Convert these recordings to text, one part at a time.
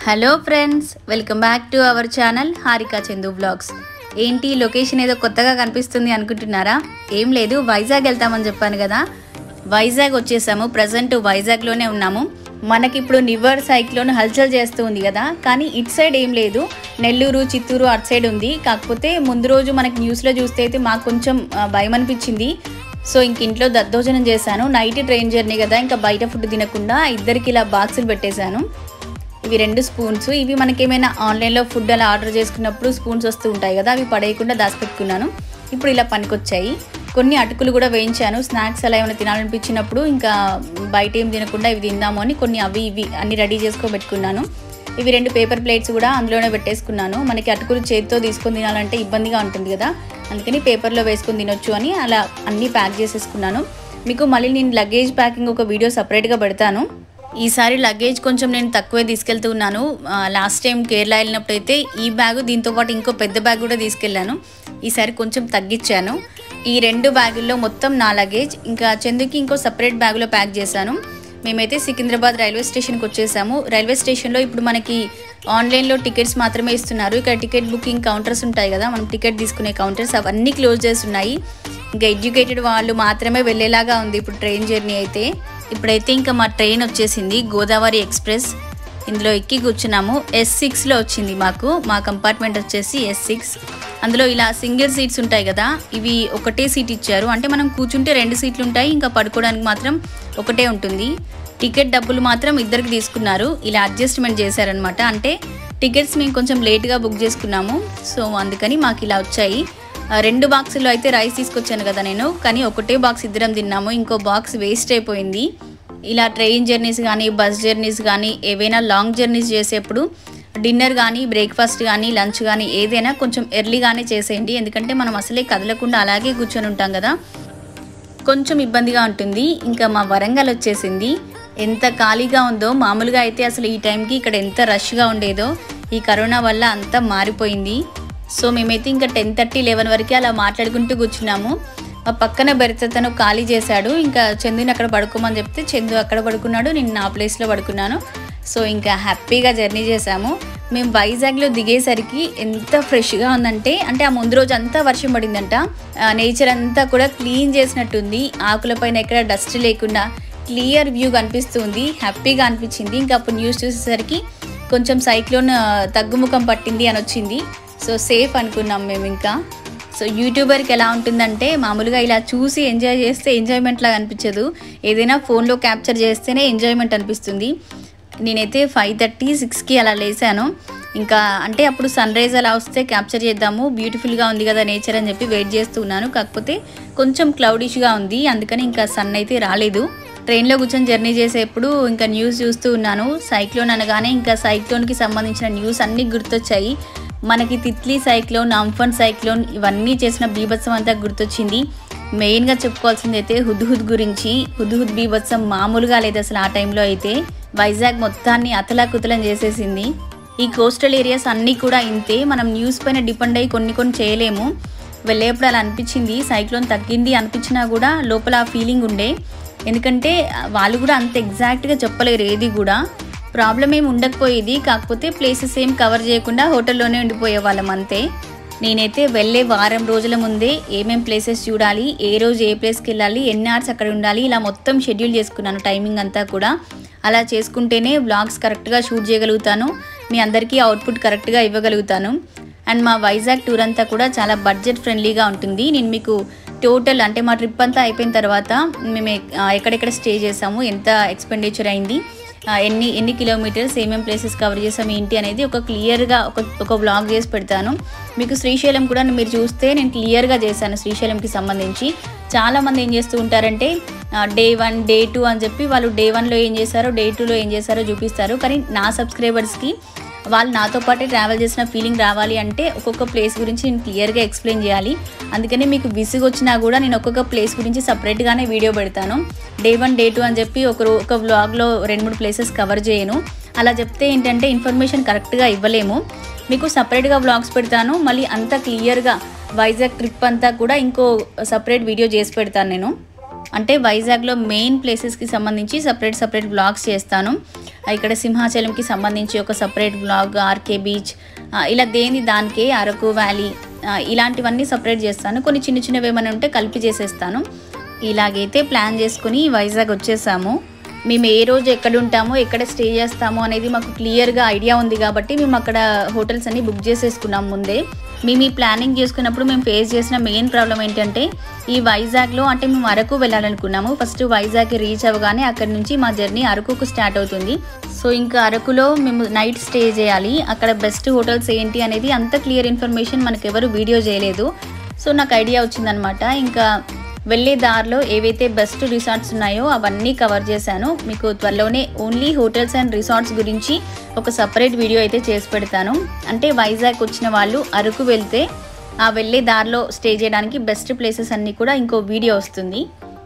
hello friends welcome back to our channel Harika Chandu blogs ఏంటి location ఏదో కొత్తగా కనిపిస్తుంది అనుకుంటున్నారా ఏం లేదు వైజాగ్ వెళ్తామని చెప్పాను కదా వైజాగ్ వచ్చేసాము ప్రజెంట్ వైజాగ్లోనే ఉన్నాము మనకి ఇప్పుడు నివర్ సైక్లోన్ హల్చల్ చేస్తూ ఉంది కదా కానీ ఇటు సైడ్ ఏం లేదు నెల్లూరు చిత్తూరు అటు సైడ్ ఉంది కాకపోతే ముందు రోజు మనకి న్యూస్లో చూస్తే అయితే మాకు కొంచెం ఆ, భయం అనిపించింది సో ఇంక ఇంట్లో దద్దోజనం చేశాను నైట్ ట్రైన్ జర్నీ కదా ఇంకా బయట ఫుడ్ తినకుండా ఇద్దరికి ఇలా బాక్సులు పెట్టేశాను ఇవి రెండు స్పూన్స్ ఇవి మనకి ఏమైనా ఆన్లైన్లో ఫుడ్ అలా ఆర్డర్ చేసుకున్నప్పుడు స్పూన్స్ వస్తూ ఉంటాయి కదా అవి పడేయకుండా దాచిపెట్టుకున్నాను ఇప్పుడు ఇలా పనికొచ్చాయి కొన్ని అటుకులు కూడా వేయించాను స్నాక్స్ అలా ఏమైనా తినాలనిపించినప్పుడు ఇంకా బయట ఏం తినకుండా ఇవి తిందాము అని కొన్ని అవి ఇవి అన్ని రెడీ చేసుకోబెట్టుకున్నాను ఇవి రెండు పేపర్ ప్లేట్స్ కూడా అందులోనే పెట్టేసుకున్నాను మనకి అటుకులు చేతితో తీసుకొని తినాలంటే ఇబ్బందిగా ఉంటుంది కదా అందుకని పేపర్లో వేసుకొని తినొచ్చు అని అలా అన్నీ ప్యాక్ చేసేసుకున్నాను మీకు మళ్ళీ నేను లగేజ్ ప్యాకింగ్ ఒక వీడియో సపరేట్గా పెడతాను ఈసారి లగేజ్ కొంచెం నేను తక్కువే తీసుకెళ్తూ ఉన్నాను ఆ, లాస్ట్ టైం కేరళ వెళ్ళినప్పుడు అయితే ఈ బ్యాగ్ దీంతో పాటు ఇంకో పెద్ద బ్యాగ్ కూడా తీసుకెళ్ళాను ఈసారి కొంచెం తగ్గించాను ఈ రెండు బ్యాగుల్లో మొత్తం నా లగేజ్ ఇంకా చందుకి ఇంకో సపరేట్ బ్యాగులో ప్యాక్ చేశాను మేమైతే సికింద్రాబాద్ రైల్వే స్టేషన్కి వచ్చేసాము రైల్వే స్టేషన్లో ఇప్పుడు మనకి ఆన్లైన్లో టికెట్స్ మాత్రమే ఇస్తున్నారు ఇక్కడ టికెట్ బుకింగ్ కౌంటర్స్ ఉంటాయి కదా మనం టికెట్ తీసుకునే కౌంటర్స్ అవన్నీ క్లోజ్ చేస్తున్నాయి ఇంకా ఎడ్యుకేటెడ్ వాళ్ళు మాత్రమే వెళ్ళేలాగా ఉంది ఇప్పుడు ట్రైన్ జర్నీ అయితే ఇప్పుడైతే ఇంకా మా ట్రైన్ వచ్చేసింది గోదావరి ఎక్స్ప్రెస్ ఇందులో ఎక్కి కూర్చున్నాము ఎస్ సిక్స్లో వచ్చింది మాకు మా కంపార్ట్మెంట్ వచ్చేసి ఎస్ సిక్స్ అందులో ఇలా సింగిల్ సీట్స్ ఉంటాయి కదా ఇవి ఒకటే సీట్ ఇచ్చారు అంటే మనం కూర్చుంటే రెండు సీట్లు ఉంటాయి ఇంకా పడుకోవడానికి మాత్రం ఒకటే ఉంటుంది టికెట్ డబ్బులు మాత్రం ఇద్దరికి తీసుకున్నారు ఇలా అడ్జస్ట్మెంట్ చేశారనమాట అంటే టికెట్స్ మేము కొంచెం లేట్గా బుక్ చేసుకున్నాము సో అందుకని మాకు ఇలా వచ్చాయి ఆ, రెండు బాక్సుల్లో అయితే రైస్ తీసుకొచ్చాను కదా నేను కానీ ఒకటే బాక్స్ ఇద్దరం తిన్నాము ఇంకో బాక్స్ వేస్ట్ అయిపోయింది ఇలా ట్రైన్ జర్నీస్ కానీ బస్ జర్నీస్ కానీ ఏవైనా లాంగ్ జర్నీస్ చేసేప్పుడు డిన్నర్ కానీ బ్రేక్ఫాస్ట్ కానీ లంచ్ కానీ ఏదైనా కొంచెం ఎర్లీగానే చేసేయండి ఎందుకంటే మనం అసలే కదలకుండా అలాగే కూర్చొని ఉంటాం కదా కొంచెం ఇబ్బందిగా ఉంటుంది ఇంకా మా వరంగల్ వచ్చేసింది ఎంత ఖాళీగా ఉందో మామూలుగా అయితే అసలు ఈ టైంకి ఇక్కడ ఎంత రష్గా ఉండేదో ఈ కరోనా వల్ల అంతా మారిపోయింది సో మేమైతే ఇంకా టెన్ థర్టీ లెవెన్ వరకు అలా మాట్లాడుకుంటూ కూర్చున్నాము మా పక్కన బెర్త్ తను ఖాళీ చేశాడు ఇంకా చందుని అక్కడ పడుకోమని చెప్తే చందు అక్కడ పడుకున్నాడు నేను నా ప్లేస్లో పడుకున్నాను సో ఇంకా హ్యాపీగా జర్నీ చేశాము మేము వైజాగ్లో దిగేసరికి ఎంత ఫ్రెష్గా ఉందంటే అంటే ఆ ముందు రోజు అంతా వర్షం పడిందంట నేచర్ అంతా కూడా క్లీన్ చేసినట్టుంది ఆకులపైన ఎక్కడ డస్ట్ లేకుండా క్లియర్ వ్యూ కనిపిస్తుంది హ్యాపీగా అనిపించింది ఇంకా అప్పుడు న్యూస్ చూసేసరికి కొంచెం సైక్లోన్ ఆ, తగ్గుముఖం పట్టింది అని వచ్చింది సో సేఫ్ అనుకున్నాం మేము ఇంకా సో యూట్యూబర్కి ఎలా ఉంటుందంటే మామూలుగా ఇలా చూసి ఎంజాయ్ చేస్తే ఎంజాయ్మెంట్ లాగా అనిపించదు ఏదైనా ఫోన్లో క్యాప్చర్ చేస్తేనే ఎంజాయ్మెంట్ అనిపిస్తుంది నేనైతే ఫైవ్ థర్టీ సిక్స్కి అలా లేసాను ఇంకా అంటే అప్పుడు సన్ రైజ్ అలా వస్తే క్యాప్చర్ చేద్దాము బ్యూటిఫుల్గా ఉంది కదా నేచర్ అని చెప్పి వెయిట్ చేస్తూ ఉన్నాను కాకపోతే కొంచెం క్లౌడిష్గా ఉంది అందుకని ఇంకా సన్ అయితే రాలేదు ట్రైన్లో కూర్చొని జర్నీ చేసేప్పుడు ఇంకా న్యూస్ చూస్తూ ఉన్నాను సైక్లోన్ అనగానే ఇంకా సైక్లోన్కి సంబంధించిన న్యూస్ అన్నీ గుర్తొచ్చాయి మనకి తిత్లీ సైక్లోన్ అంఫన్ సైక్లోన్ ఇవన్నీ చేసిన బీభత్సం అంతా గుర్తొచ్చింది మెయిన్గా చెప్పుకోవాల్సింది అయితే హుద్హుద్ గురించి హుద్హుద్ బీభత్సం మామూలుగా లేదు అసలు ఆ టైంలో అయితే వైజాగ్ మొత్తాన్ని అతలాకుతలం చేసేసింది ఈ కోస్టల్ ఏరియాస్ అన్నీ కూడా ఇంతే మనం న్యూస్ పైన డిపెండ్ అయ్యి కొన్ని కొన్ని చేయలేము వెళ్ళేప్పుడు అలా అనిపించింది సైక్లోన్ తగ్గింది అనిపించినా కూడా లోపల ఆ ఫీలింగ్ ఉండే ఎందుకంటే వాళ్ళు కూడా అంత ఎగ్జాక్ట్గా చెప్పలేరు ఏది కూడా ప్రాబ్లం ఏమి ఉండకపోయేది కాకపోతే ప్లేసెస్ ఏం కవర్ చేయకుండా హోటల్లోనే ఉండిపోయే వాళ్ళం అంతే నేనైతే వెళ్ళే వారం రోజుల ముందే ఏమేం ప్లేసెస్ చూడాలి ఏ రోజు ఏ ప్లేస్కి వెళ్ళాలి ఎన్ని అవర్స్ అక్కడ ఉండాలి ఇలా మొత్తం షెడ్యూల్ చేసుకున్నాను టైమింగ్ అంతా కూడా అలా చేసుకుంటేనే బ్లాగ్స్ కరెక్ట్గా షూట్ చేయగలుగుతాను మీ అందరికీ అవుట్పుట్ కరెక్ట్గా ఇవ్వగలుగుతాను అండ్ మా వైజాగ్ టూర్ అంతా కూడా చాలా బడ్జెట్ ఫ్రెండ్లీగా ఉంటుంది నేను మీకు టోటల్ అంటే మా ట్రిప్ అంతా అయిపోయిన తర్వాత మేము ఎక్- ఆ, ఎక్కడెక్కడ స్టే చేసాము ఎంత ఎక్స్పెండిచర్ అయింది ఆ, ఎన్ని ఎన్ని కిలోమీటర్స్ ఏమేం ప్లేసెస్ కవర్ చేసాం ఏంటి అనేది ఒక క్లియర్గా ఒక ఒక వ్లాగ్ చేసి పెడతాను మీకు శ్రీశైలం కూడా మీరు చూస్తే నేను క్లియర్గా చేశాను శ్రీశైలంకి సంబంధించి చాలామంది ఏం చేస్తూ ఉంటారంటే డే వన్ డే టూ అని చెప్పి వాళ్ళు డే వన్లో ఏం చేశారో డే టూలో ఏం చేశారో చూపిస్తారు కానీ నా సబ్స్క్రైబర్స్కి వాళ్ళు నాతో పాటే ట్రావెల్ చేసిన ఫీలింగ్ రావాలి అంటే ఒక్కొక్క ప్లేస్ గురించి నేను క్లియర్గా ఎక్స్ప్లెయిన్ చేయాలి అందుకని మీకు విసుగు వచ్చినా కూడా నేను ఒక్కొక్క ప్లేస్ గురించి సపరేట్గానే వీడియో పెడతాను డే వన్ డే టూ అని చెప్పి ఒక రో- ఒక వ్లాగ్లో రెండు మూడు ప్లేసెస్ కవర్ చేయను అలా చెప్తే ఏంటంటే ఇన్ఫర్మేషన్ కరెక్ట్గా ఇవ్వలేము మీకు సపరేట్గా వ్లాగ్స్ పెడతాను మళ్ళీ అంత క్లియర్గా వైజాగ్ ట్రిప్ అంతా కూడా ఇంకో సపరేట్ వీడియో చేసి పెడతాను నేను అంటే వైజాగ్లో మెయిన్ ప్లేసెస్కి సంబంధించి సపరేట్ సపరేట్ బ్లాగ్స్ చేస్తాను ఆ, ఇక్కడ సింహాచలంకి సంబంధించి ఒక సపరేట్ బ్లాగ్ ఆర్కే బీచ్ ఆ, ఇలా దేని దానికే అరకు వ్యాలీ ఆ, ఇలాంటివన్నీ సపరేట్ చేస్తాను కొన్ని చిన్న చిన్నవి ఏమైనా ఉంటే కలిపి చేసేస్తాను ఇలాగైతే ప్లాన్ చేసుకుని వైజాగ్ వచ్చేసాము మేము ఏ రోజు ఎక్కడ ఉంటామో ఎక్కడ స్టే చేస్తామో అనేది మాకు క్లియర్గా ఐడియా ఉంది కాబట్టి మేము అక్కడ హోటల్స్ అన్ని బుక్ చేసేసుకున్నాం ముందే మేము ఈ ప్లానింగ్ చేసుకున్నప్పుడు మేము ఫేస్ చేసిన మెయిన్ ప్రాబ్లం ఏంటంటే ఈ వైజాగ్లో అంటే మేము అరకు వెళ్ళాలనుకున్నాము ఫస్ట్ వైజాగ్ రీచ్ అవ్వగానే అక్కడ నుంచి మా జర్నీ అరకుకు స్టార్ట్ అవుతుంది సో ఇంకా అరకులో మేము నైట్ స్టే చేయాలి అక్కడ బెస్ట్ హోటల్స్ ఏంటి అనేది అంత క్లియర్ ఇన్ఫర్మేషన్ మనకు ఎవరు వీడియో చేయలేదు సో నాకు ఐడియా వచ్చిందనమాట ఇంకా వెళ్ళే దారిలో ఏవైతే బెస్ట్ రిసార్ట్స్ ఉన్నాయో అవన్నీ కవర్ చేశాను మీకు త్వరలోనే ఓన్లీ హోటల్స్ అండ్ రిసార్ట్స్ గురించి ఒక సపరేట్ వీడియో అయితే చేసి పెడతాను అంటే వైజాగ్ వచ్చిన వాళ్ళు అరకు వెళ్తే ఆ వెళ్ళే దారిలో స్టే చేయడానికి బెస్ట్ ప్లేసెస్ అన్నీ కూడా ఇంకో వీడియో వస్తుంది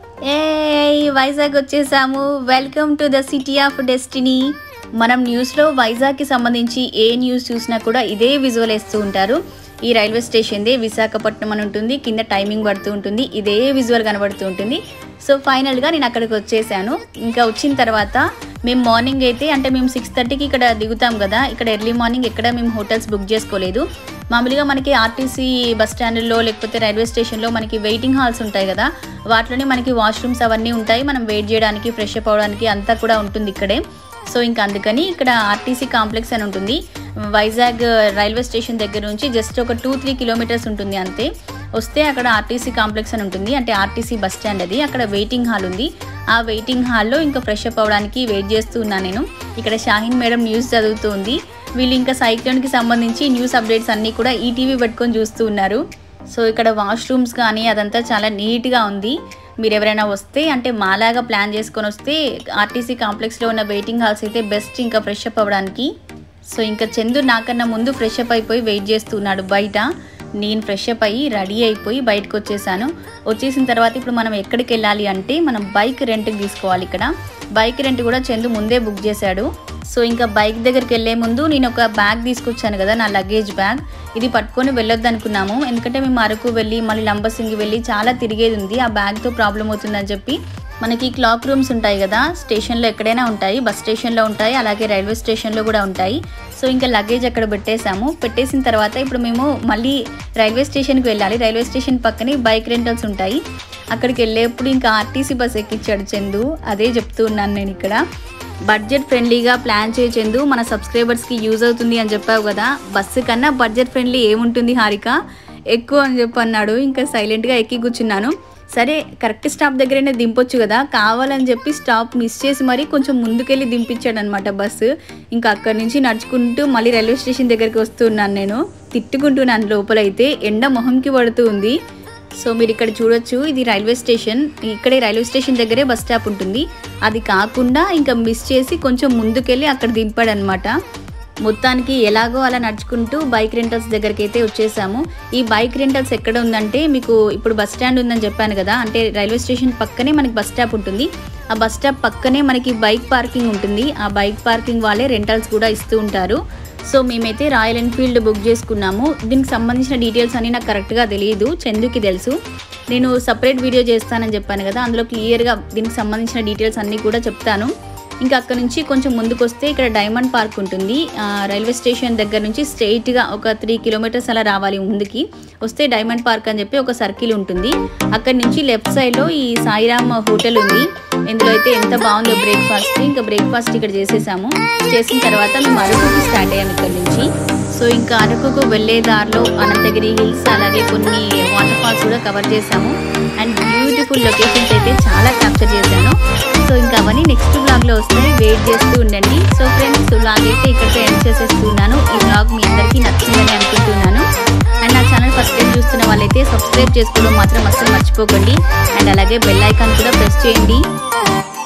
ఏ వైజాగ్ వచ్చేసాము welcome to the city of destiny మనం న్యూస్లో వైజాగ్కి సంబంధించి ఏ న్యూస్ చూసినా కూడా ఇదే విజువల్ వేస్తూ ఉంటారు ఈ రైల్వే స్టేషన్దే విశాఖపట్నం అని ఉంటుంది కింద టైమింగ్ పడుతూ ఉంటుంది ఇదే విజువల్ కనబడుతూ ఉంటుంది సో ఫైనల్గా నేను అక్కడికి వచ్చేసాను ఇంకా వచ్చిన తర్వాత మేము మార్నింగ్ అయితే అంటే మేము సిక్స్ థర్టీకి ఇక్కడ దిగుతాం కదా ఇక్కడ ఎర్లీ మార్నింగ్ ఎక్కడ మేము హోటల్స్ బుక్ చేసుకోలేదు మామూలుగా మనకి ఆర్టీసీ బస్ స్టాండ్లో లేకపోతే రైల్వే స్టేషన్లో మనకి వెయిటింగ్ హాల్స్ ఉంటాయి కదా వాటిలోనే మనకి వాష్రూమ్స్ అవన్నీ ఉంటాయి మనం వెయిట్ చేయడానికి ఫ్రెష్ అప్ అవ్వడానికి అంతా కూడా ఉంటుంది ఇక్కడే సో ఇంకా అందుకని ఇక్కడ ఆర్టీసీ కాంప్లెక్స్ అని ఉంటుంది వైజాగ్ రైల్వే స్టేషన్ దగ్గర నుంచి జస్ట్ ఒక టూ త్రీ కిలోమీటర్స్ ఉంటుంది అంతే వస్తే అక్కడ ఆర్టీసీ కాంప్లెక్స్ అని ఉంటుంది అంటే ఆర్టీసీ బస్ స్టాండ్ అది అక్కడ వెయిటింగ్ హాల్ ఉంది ఆ వెయిటింగ్ హాల్లో ఇంకా ఫ్రెష్ అప్ అవ్వడానికి వెయిట్ చేస్తూ ఉన్నాను నేను ఇక్కడ షాహిన్ మేడం న్యూస్ చదువుతుంది వీళ్ళు ఇంకా సైక్లోన్కి సంబంధించి న్యూస్ అప్డేట్స్ అన్నీ కూడా ఈటీవీ పెట్టుకొని చూస్తూ ఉన్నారు సో ఇక్కడ వాష్రూమ్స్ కానీ అదంతా చాలా నీట్గా ఉంది మీరు ఎవరైనా వస్తే అంటే మాలాగా ప్లాన్ చేసుకొని వస్తే ఆర్టీసీ కాంప్లెక్స్లో ఉన్న వెయిటింగ్ హాల్స్ అయితే బెస్ట్ ఇంకా ఫ్రెష్ అప్ అవ్వడానికి సో ఇంకా చందు నాకన్నా ముందు ఫ్రెష్ అప్ అయిపోయి వెయిట్ చేస్తున్నాడు బయట నేను ఫ్రెష్ అప్ అయ్యి రెడీ అయిపోయి బయటకు వచ్చేసాను వచ్చేసిన తర్వాత ఇప్పుడు మనం ఎక్కడికి వెళ్ళాలి అంటే మనం బైక్ రెంట్కి తీసుకోవాలి ఇక్కడ బైక్ రెంట్ కూడా చందు ముందే బుక్ చేశాడు సో ఇంకా బైక్ దగ్గరికి వెళ్ళే ముందు నేను ఒక బ్యాగ్ తీసుకొచ్చాను కదా నా లగేజ్ బ్యాగ్ ఇది పట్టుకొని వెళ్ళొద్దు అనుకున్నాము ఎందుకంటే మేము అరకు వెళ్ళి మళ్ళీ లంబసింగి వెళ్ళి చాలా తిరిగేది ఉంది ఆ బ్యాగ్తో ప్రాబ్లం అవుతుందని చెప్పి మనకి క్లాక్ రూమ్స్ ఉంటాయి కదా స్టేషన్లో ఎక్కడైనా ఉంటాయి బస్ స్టేషన్లో ఉంటాయి అలాగే రైల్వే స్టేషన్లో కూడా ఉంటాయి సో ఇంకా లగేజ్ అక్కడ పెట్టేశాము పెట్టేసిన తర్వాత ఇప్పుడు మేము మళ్ళీ రైల్వే స్టేషన్కి వెళ్ళాలి రైల్వే స్టేషన్ పక్కనే బైక్ రెంటల్స్ ఉంటాయి అక్కడికి వెళ్ళేప్పుడు ఇంకా ఆర్టీసీ బస్ ఎక్కించాడు చందు అదే చెప్తూ ఉన్నాను నేను ఇక్కడ బడ్జెట్ ఫ్రెండ్లీగా ప్లాన్ చేయచెందు మన సబ్స్క్రైబర్స్కి యూజ్ అవుతుంది అని చెప్పావు కదా బస్సు కన్నా బడ్జెట్ ఫ్రెండ్లీ ఏముంటుంది హారిక ఎక్కువ అని చెప్పి అన్నాడు ఇంకా సైలెంట్గా ఎక్కి కూర్చున్నాను సరే కరెక్ట్ స్టాప్ దగ్గరైనా దింపొచ్చు కదా కావాలని చెప్పి స్టాప్ మిస్ చేసి మరీ కొంచెం ముందుకెళ్ళి దింపించాడు అనమాట బస్సు ఇంకా అక్కడి నుంచి నడుచుకుంటూ మళ్ళీ రైల్వే స్టేషన్ దగ్గరికి వస్తున్నాను నేను తిట్టుకుంటున్నాను లోపలైతే ఎండ మొహంకి పడుతూ ఉంది సో మీరు ఇక్కడ చూడొచ్చు ఇది రైల్వే స్టేషన్ ఇక్కడే రైల్వే స్టేషన్ దగ్గరే బస్ స్టాప్ ఉంటుంది అది కాకుండా ఇంకా మిస్ చేసి కొంచెం ముందుకెళ్ళి అక్కడ దింపాడనమాట మొత్తానికి ఎలాగో అలా నడుచుకుంటూ బైక్ రెంటల్స్ దగ్గరికి అయితే వచ్చేసాము ఈ బైక్ రెంటల్స్ ఎక్కడ ఉందంటే మీకు ఇప్పుడు బస్ స్టాండ్ ఉందని చెప్పాను కదా అంటే రైల్వే స్టేషన్ పక్కనే మనకి బస్ స్టాప్ ఉంటుంది ఆ బస్ స్టాప్ పక్కనే మనకి బైక్ పార్కింగ్ ఉంటుంది ఆ బైక్ పార్కింగ్ వాళ్ళే రెంటల్స్ కూడా ఇస్తూ ఉంటారు సో మేమైతే రాయల్ ఎన్ఫీల్డ్ బుక్ చేసుకున్నాము దీనికి సంబంధించిన డీటెయిల్స్ అన్నీ నాకు కరెక్ట్గా తెలియదు చందుకి తెలుసు నేను సపరేట్ వీడియో చేస్తానని చెప్పాను కదా అందులో క్లియర్గా దీనికి సంబంధించిన డీటెయిల్స్ అన్నీ కూడా చెప్తాను ఇంకా అక్కడ నుంచి కొంచెం ముందుకు వస్తే ఇక్కడ డైమండ్ పార్క్ ఉంటుంది ఆ, రైల్వే స్టేషన్ దగ్గర నుంచి స్ట్రైట్గా ఒక త్రీ కిలోమీటర్స్ అలా రావాలి ముందుకి వస్తే డైమండ్ పార్క్ అని చెప్పి ఒక సర్కిల్ ఉంటుంది అక్కడ నుంచి లెఫ్ట్ సైడ్లో ఈ సాయిరామ్ హోటల్ ఉంది ఇందులో అయితే ఎంత బాగుందో బ్రేక్ఫాస్ట్ ఇంకా బ్రేక్ఫాస్ట్ ఇక్కడ చేసేసాము చేసిన తర్వాత మేము అరకుకి స్టార్ట్ అయ్యాము ఇక్కడ నుంచి సో ఇంకా అరకుకు వెళ్ళే దారిలో అనంతగిరి హిల్స్ అలాగే కొన్ని వాటర్ ఫాల్స్ కూడా కవర్ చేసాము అండ్ బ్యూటిఫుల్ లొకేషన్స్ అయితే చాలా క్యాప్చర్ చేశాను సో ఇంకా అవన్నీ నెక్స్ట్ వ్లాగ్లో వస్తాయి వెయిట్ చేస్తూ ఉండండి సో ఫ్రెండ్స్ వ్లాగ్ అయితే ఇక్కడితో ఎండ్ చేసేస్తున్నాను ఈ వ్లాగ్ మీ అందరికీ నచ్చిందని అనుకుంటున్నాను అండ్ నా ఛానల్ ఫస్ట్ టైం చూస్తున్న వాళ్ళైతే సబ్స్క్రైబ్ చేసుకోవడం మాత్రం అస్సలు మర్చిపోకండి అండ్ అలాగే బెల్ ఐకాన్ కూడా ప్రెస్ చేయండి